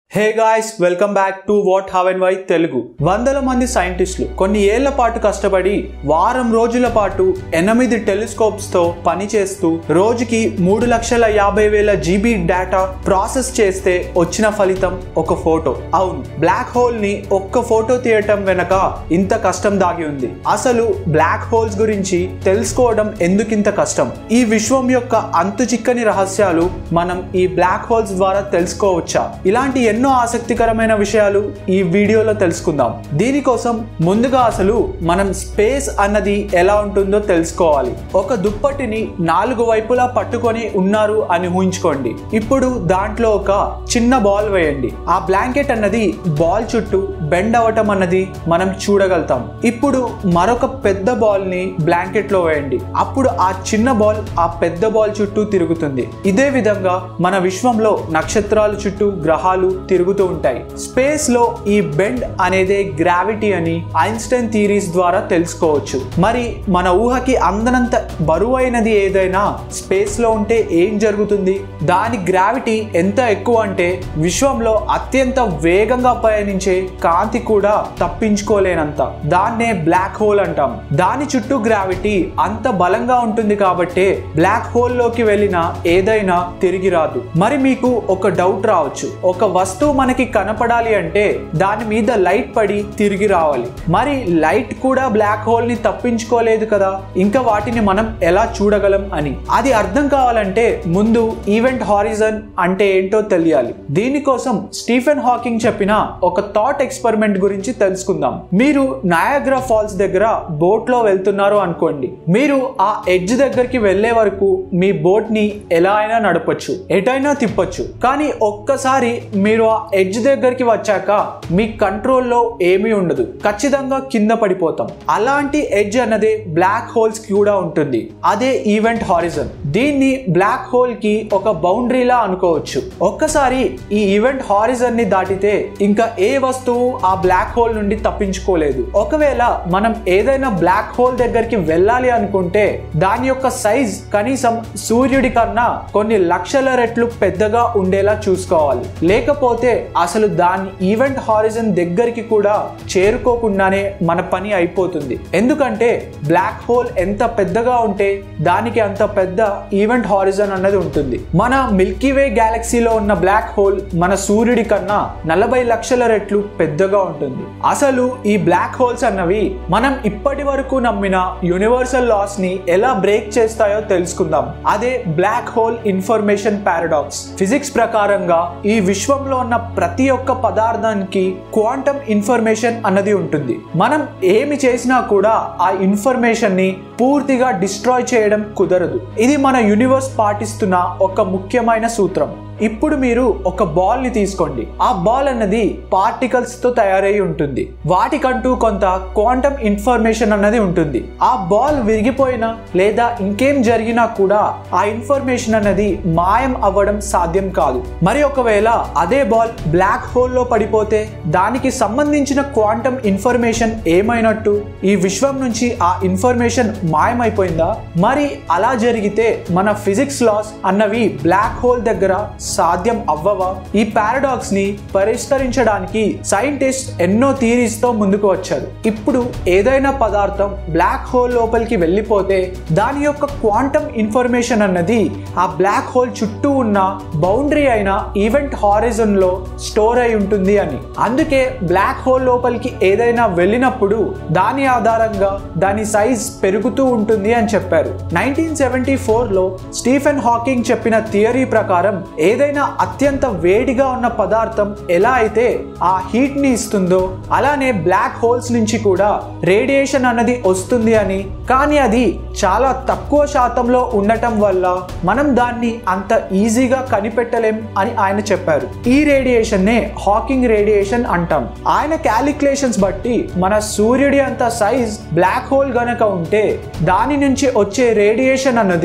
hey guys welcome back to what how and why Telugu వందల మంది సైంటిస్టులు కొన్ని ఏళ్ల పాటు కష్టపడి వారం రోజుల పాటు ఎనిమిది టెలిస్కోప్స్ తో పనిచేస్తూ రోజుకి మూడు లక్షల యాభై వేల జీబీ డేటా ప్రాసెస్ చేస్తే వచ్చిన ఫలితం ఒక ఫోటో అవును బ్లాక్ హోల్ ని ఒక్క ఫోటో తీయటం వెనక ఇంత కష్టం దాగి ఉంది అసలు బ్లాక్ హోల్స్ గురించి తెలుసుకోవడం ఎందుకింత కష్టం ఈ విశ్వం యొక్క అంతు చిక్కని రహస్యాలు మనం ఈ బ్లాక్ హోల్స్ ద్వారా తెలుసుకోవచ్చా ఇలాంటి ఎన్నో ఆసక్తికరమైన విషయాలు ఈ వీడియోలో తెలుసుకుందాం దీనికోసం ముందుగా అసలు మనం స్పేస్ అన్నది ఎలా ఉంటుందో తెలుసుకోవాలి ఒక దుప్పటిని నాలుగు వైపులా పట్టుకొని ఉన్నారు అని ఊహించుకోండి ఇప్పుడు దాంట్లో ఒక చిన్న బాల్ వేయండి ఆ బ్లాంకెట్ అన్నది బాల్ చుట్టూ బెండ్ అవ్వటం అన్నది మనం చూడగలుగుతాం ఇప్పుడు మరొక పెద్ద బాల్ ని బ్లాంకెట్ లో వేయండి అప్పుడు ఆ చిన్న బాల్ ఆ పెద్ద బాల్ చుట్టూ తిరుగుతుంది ఇదే విధంగా మన విశ్వంలో నక్షత్రాల చుట్టూ గ్రహాలు తిరుగుతూ ఉంటాయి స్పేస్ లో ఈ బెండ్ అనేదే గ్రావిటీ అని ఐన్స్టైన్ థీరీస్ ద్వారా తెలుసుకోవచ్చు మరి మన ఊహకి అందనంత బరువైనది ఏదైనా స్పేస్ లో ఉంటే ఏం జరుగుతుంది దాని గ్రావిటీ ఎంత ఎక్కువ అంటే విశ్వంలో అత్యంత వేగంగా పయనించే కాంతి కూడా తప్పించుకోలేనంత దాన్నే బ్లాక్ హోల్ అంటాం దాని చుట్టూ గ్రావిటీ అంత బలంగా ఉంటుంది కాబట్టి బ్లాక్ హోల్ లోకి వెళ్ళిన ఏదైనా తిరిగి రాదు మరి మీకు ఒక డౌట్ రావచ్చు ఒక వస్తువు మనకి కనపడాలి అంటే దాని మీద లైట్ పడి తిరిగి రావాలి మరి లైట్ కూడా బ్లాక్ హోల్ ని తప్పించుకోలేదు కదా ఇంకా వాటిని మనం ఎలా చూడగలం అని అది అర్థం కావాలంటే ముందు ఈవెంట్ హారిజన్ అంటే ఏంటో తెలియాలి దీనికోసం స్టీఫెన్ హాకింగ్ చెప్పిన ఒక థాట్ ఎక్స్పెరిమెంట్ గురించి తెలుసుకుందాం మీరు నయాగ్రా ఫాల్స్ దగ్గర బోట్ లో వెళ్తున్నారు అనుకోండి మీరు ఆ ఎడ్జ్ దగ్గరికి వెళ్లే వరకు మీ బోట్ ని ఎలా అయినా నడపొచ్చు ఎటైనా తిప్పొచ్చు కానీ ఒక్కసారి మీరు ఆ ఎడ్జ్ దగ్గరికి వచ్చాక మీ కంట్రోల్లో ఏమీ ఉండదు ఖచ్చితంగా కింద పడిపోతాం అలాంటి ఎడ్జ్ అన్నది బ్లాక్ హోల్స్ కి కూడా ఉంటుంది అదే ఈవెంట్ హారిజన్ దీన్ని బ్లాక్ హోల్ కి ఒక బౌండరీలా అనుకోవచ్చు ఒక్కసారి ఈ ఈవెంట్ హారిజన్ ని దాటితే ఇంకా ఏ వస్తువు ఆ బ్లాక్ హోల్ నుండి తప్పించుకోలేదు ఒకవేళ మనం ఏదైనా బ్లాక్ హోల్ దగ్గరికి వెళ్ళాలి అనుకుంటే దాని యొక్క సైజ్ కనీసం సూర్యుడి కన్నా కొన్ని లక్షల రెట్లు పెద్దగా ఉండేలా చూసుకోవాలి లేకపోతే అసలు దాని ఈవెంట్ హారిజన్ దగ్గరికి కూడా చేరుకోకుండానే మన పని అయిపోతుంది ఎందుకంటే బ్లాక్ హోల్ ఎంత పెద్దగా ఉంటే దానికి అంత పెద్ద ఈవెంట్ హారిజన్ అన్నది ఉంటుంది మన మిల్కీవే గ్యాలక్సీలో ఉన్న బ్లాక్ హోల్ మన సూర్యుడి కన్నా నలభై లక్షల రెట్లు పెద్దగా ఉంటుంది అసలు ఈ బ్లాక్ హోల్స్ అన్నవి మనం ఇప్పటి వరకు నమ్మిన యూనివర్సల్ లాస్ ని ఎలా బ్రేక్ చేస్తాయో తెలుసుకుందాం అదే black hole information paradox physics ప్రకారంగా ఈ విశ్వంలో ఉన్న ప్రతి ఒక్క పదార్థానికి క్వాంటమ్ ఇన్ఫర్మేషన్ అన్నది ఉంటుంది మనం ఏమి చేసినా కూడా ఆ ఇన్ఫర్మేషన్ ని పూర్తిగా డిస్ట్రాయ్ చేయడం కుదరదు ఇది మన యూనివర్స్ పాటిస్తున్న ఒక ముఖ్యమైన సూత్రం ఇప్పుడు మీరు ఒక బాల్ ని తీసుకోండి ఆ బాల్ అన్నది పార్టికల్స్ తో తయారై ఉంటుంది వాటికంటూ కొంత క్వాంటమ్ ఇన్ఫర్మేషన్ అన్నది ఉంటుంది ఆ బాల్ విరిగిపోయినా లేదా ఇంకేం జరిగినా కూడా ఆ ఇన్ఫర్మేషన్ అన్నది మాయం అవ్వడం సాధ్యం కాదు మరి ఒకవేళ అదే బాల్ బ్లాక్ హోల్ లో పడిపోతే దానికి సంబంధించిన క్వాంటమ్ ఇన్ఫర్మేషన్ ఏమైనట్టు ఈ విశ్వం నుంచి ఆ ఇన్ఫర్మేషన్ మాయమైపోయిందా మరి అలా జరిగితే మన ఫిజిక్స్ లాస్ అన్నవి బ్లాక్ హోల్ దగ్గర సాధ్యం అవ్వవా ఈ పారాడాక్స్ ని పరిష్కరించడానికి సైంటిస్ట్ ఎన్నో థీరీస్ తో ముందుకు వచ్చారు ఇప్పుడు ఏదైనా పదార్థం బ్లాక్ హోల్ లోపలికి వెళ్ళిపోతే దాని యొక్క క్వాంటమ్ ఇన్ఫర్మేషన్ అన్నది ఆ బ్లాక్ హోల్ చుట్టూ ఉన్న బౌండరీ అయిన ఈవెంట్ హారిజన్ లో స్టోర్ అయి ఉంటుంది అని అందుకే బ్లాక్ హోల్ లోపలికి ఏదైనా వెళ్ళినప్పుడు దాని ఆధారంగా దాని సైజ్ పెరుగుతూ ఉంటుంది అని చెప్పారు నైన్టీన్ సెవెంటీ ఫోర్ లో స్టీఫెన్ హాకింగ్ చెప్పిన థియరీ ప్రకారం ఏదైనా అత్యంత వేడిగా ఉన్న పదార్థం ఎలా అయితే ఆ హీట్ ని ఇస్తుందో అలానే బ్లాక్ హోల్స్ నుంచి కూడా రేడియేషన్ అన్నది వస్తుంది అని కానీ అది చాలా తక్కువ శాతంలో ఉండటం వల్ల మనం దాన్ని అంత ఈజీగా కనిపెట్టలేం అని ఆయన చెప్పారు ఈ రేడియేషన్ నే హాకింగ్ రేడియేషన్ అంటాం ఆయన క్యాలిక్యులేషన్స్ బట్టి మన సూర్యుడి అంత సైజ్ బ్లాక్ హోల్ గనక ఉంటే దాని నుంచి వచ్చే రేడియేషన్ అన్నది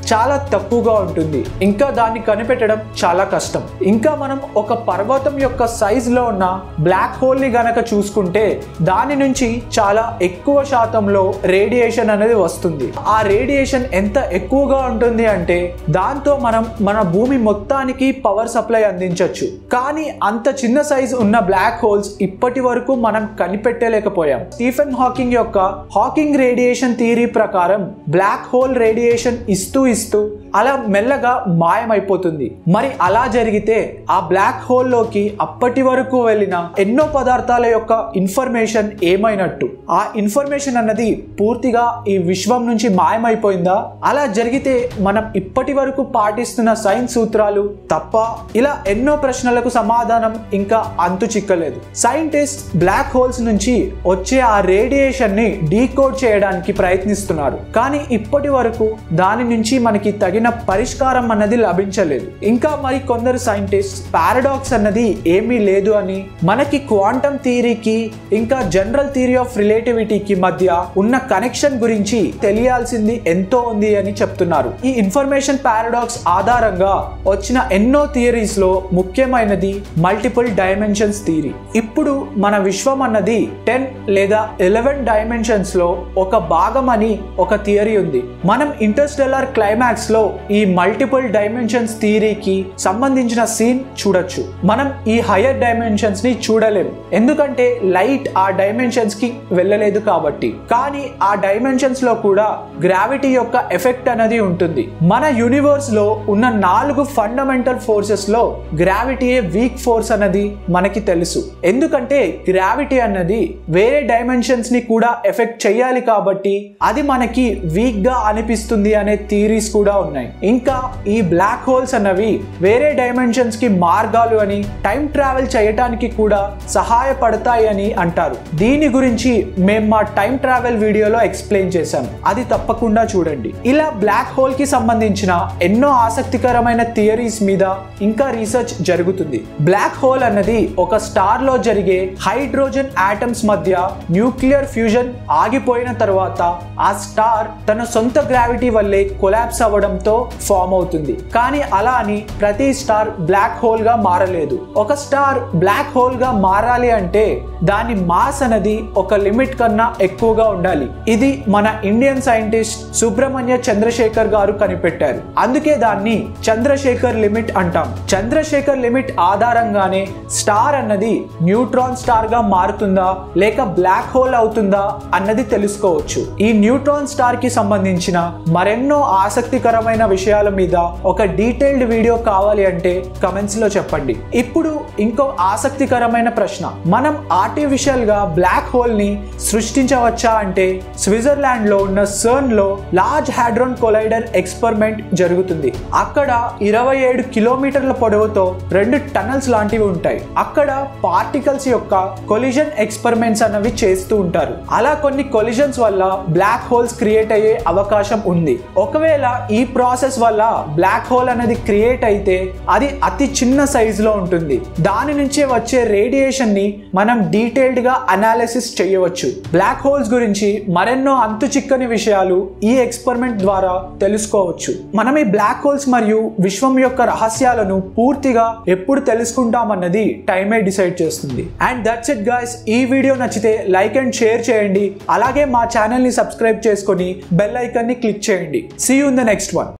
చాలా తక్కువగా ఉంటుంది ఇంకా దాన్ని కనిపెట్టడం చాలా కష్టం ఇంకా మనం ఒక పర్వతం యొక్క సైజ్ లో ఉన్న బ్లాక్ హోల్ ని గనక చూసుకుంటే దాని నుంచి చాలా ఎక్కువ శాతంలో రేడియేషన్ అనేది వస్తుంది ఆ రేడియేషన్ ఎంత ఎక్కువగా ఉంటుంది అంటే దాంతో మనం మన భూమి మొత్తానికి పవర్ సప్లై అందించవచ్చు కానీ అంత చిన్న సైజ్ ఉన్న బ్లాక్ హోల్స్ ఇప్పటి వరకు మనం కనిపెట్టలేకపోయాం స్టీఫెన్ హాకింగ్ యొక్క హాకింగ్ రేడియేషన్ థియరీ ప్రకారం బ్లాక్ హోల్ రేడియేషన్ ఇస్తూ ఇస్తూ అలా మెల్లగా మాయమైపోతుంది మరి అలా జరిగితే ఆ బ్లాక్ హోల్ లోకి అప్పటి వరకు వెళ్ళిన ఎన్నో పదార్థాల యొక్క ఇన్ఫర్మేషన్ ఏమైనట్టు ఆ ఇన్ఫర్మేషన్ అన్నది పూర్తిగా ఈ విశ్వం నుంచి మాయమైపోయిందా అలా జరిగితే మనం ఇప్పటి వరకు పాటిస్తున్న సైన్స్ సూత్రాలు తప్ప ఇలా ఎన్నో ప్రశ్నలకు సమాధానం ఇంకా అంతు చిక్కలేదు సైంటిస్ట్ బ్లాక్ హోల్స్ నుంచి వచ్చే ఆ రేడియేషన్ ని డీకోడ్ చేయడానికి ప్రయత్నిస్తున్నారు కానీ ఇప్పటి వరకు దాని నుంచి మనకి తగిన పరిష్కారం అన్నది లభించలేదు ఇంకా మరి కొందరు సైంటిస్ట్ పారాడాక్స్ అన్నది ఏమీ లేదు అని మనకి క్వాంటమ్ థియరీకి ఇంకా జనరల్ థియరీ ఆఫ్ రిలేటివిటీకి మధ్య ఉన్న కనెక్షన్ గురించి తెలియాల్సింది ఎంతో ఉంది అని చెప్తున్నారు ఈ ఇన్ఫర్మేషన్ పారాడాక్స్ ఆధారంగా వచ్చిన ఎన్నో థియరీస్ లో ముఖ్యమైనది మల్టిపుల్ డైమెన్షన్స్ థియరీ ఇప్పుడు మన విశ్వం అన్నది టెన్ లేదా ఎలెవెన్ డైమెన్షన్స్ లో ఒక భాగం అని ఒక థియరీ ఉంది మనం ఇంటర్స్టెల్లార్ క్లైమాక్స్ లో ఈ మల్టిపుల్ డైమెన్షన్స్ థియరీకి సంబంధించిన సీన్ చూడొచ్చు మనం ఈ హయ్యర్ డైమెన్షన్స్ ని చూడలేం ఎందుకంటే లైట్ ఆ డైమెన్షన్స్ కి వెళ్ళలేదు కాబట్టి కానీ ఆ డైమెన్షన్స్ లో కూడా గ్రావిటీ యొక్క ఎఫెక్ట్ అనేది ఉంటుంది మన యూనివర్స్ లో ఉన్న నాలుగు ఫండమెంటల్ ఫోర్సెస్ లో గ్రావిటీయే వీక్ ఫోర్స్ అన్నది మనకి తెలుసు ఎందుకంటే గ్రావిటీ అన్నది వేరే డైమెన్షన్స్ ని కూడా ఎఫెక్ట్ చేయాలి కాబట్టి అది మనకి వీక్ గా అనిపిస్తుంది అనే థీరీస్ కూడా ఉన్నాయి ఇంకా ఈ బ్లాక్ హోల్స్ అన్నవి వేరే డైమెన్షన్స్ కి మార్గాలు అని టైం ట్రావెల్ చేయటానికి కూడా సహాయపడతాయి అని అంటారు దీని గురించి మేము మా టైం ట్రావెల్ వీడియోలో ఎక్స్ప్లెయిన్ చేశాం అది తప్పకుండా చూడండి ఇలా బ్లాక్ హోల్ కి సంబంధించిన ఎన్నో ఆసక్తికరమైన థియరీస్ మీద ఇంకా రీసెర్చ్ జరుగుతుంది బ్లాక్ హోల్ అన్నది ఒక స్టార్ లో జరిగే హైడ్రోజన్ ఆటమ్స్ మధ్య న్యూక్లియర్ ఫ్యూజన్ ఆగిపోయిన తర్వాత ఆ స్టార్ తన సొంత గ్రావిటీ వల్లే కొలాప్స్ అవ్వడంతో ఫామ్ అవుతుంది కానీ అలా అని ప్రతి స్టార్ బ్లాక్ హోల్ గా మారలేదు ఒక స్టార్ బ్లాక్ హోల్ గా మారాలి అంటే దాని మాస్ అనేది ఒక లిమిట్ కన్నా ఎక్కువగా ఉండాలి ఇది మన ఇండియన్ సైంటిస్ట్ సుబ్రహ్మణ్య చంద్రశేఖర్ గారు కనిపెట్టారు అందుకే దాన్ని చంద్రశేఖర్ లిమిట్ అంటాం చంద్రశేఖర్ లిమిట్ ఆధారంగానే స్టార్ అన్నది న్యూట్రాన్ స్టార్ గా మారుతుందా లేక బ్లాక్ హోల్ అవుతుందా అన్నది తెలుసుకోవచ్చు ఈ న్యూట్రాన్ స్టార్ కి సంబంధించిన మరెన్నో ఆసక్తికరమైన విషయాల మీద ఒక డీటెయిల్డ్ వీడియో కావాలి అంటే కమెంట్స్ లో చెప్పండి ఇప్పుడు ఇంకో ఆసక్తికరమైన ప్రశ్న మనం ఆర్టిఫిషియల్ గా బ్లాక్ హోల్ ని సృష్టించవచ్చా అంటే స్విట్జర్లాండ్ లో ఉన్న సర్న్ లో లార్జ్ హ్యాడ్రోన్ కొలైడర్ ఎక్స్పెరిమెంట్ జరుగుతుంది అక్కడ ఇరవై ఏడు కిలోమీటర్ల పొడవుతో రెండు టనల్స్ లాంటివి ఉంటాయి అక్కడ పార్టికల్స్ యొక్క కొలిజన్ ఎక్స్పెరిమెంట్స్ అన్నవి చేస్తూ ఉంటారు అలా కొన్ని కొలిజన్స్ వల్ల బ్లాక్ హోల్స్ క్రియేట్ అయ్యే అవకాశం ఉంది ఒకవేళ ఈ ప్రాసెస్ వల్ల బ్లాక్ హోల్ అనేది క్రియేట్ అయితే అది అతి చిన్న సైజ్ లో ఉంటుంది దాని నుంచే వచ్చే రేడియేషన్ ని మనం డీటెయిల్డ్ గా అనాలిసిస్ చేయవచ్చు బ్లాక్ హోల్స్ గురించి మరెన్నో అంతు చిక్కని విషయాలు ఈ ఎక్స్పెరిమెంట్ ద్వారా తెలుసుకోవచ్చు మనం ఈ బ్లాక్ హోల్స్ మరియు విశ్వం యొక్క రహస్యాలను పూర్తిగా ఎప్పుడు తెలుసుకుంటామన్నది టైమే డిసైడ్ చేస్తుంది అండ్ దట్స్ ఇట్ గాయస్ ఈ వీడియో నచ్చితే లైక్ అండ్ షేర్ చేయండి అలాగే మా ఛానల్ ని సబ్స్క్రైబ్ చేసుకొని బెల్ ఐకాన్ ని క్లిక్ చేయండి see you in the next one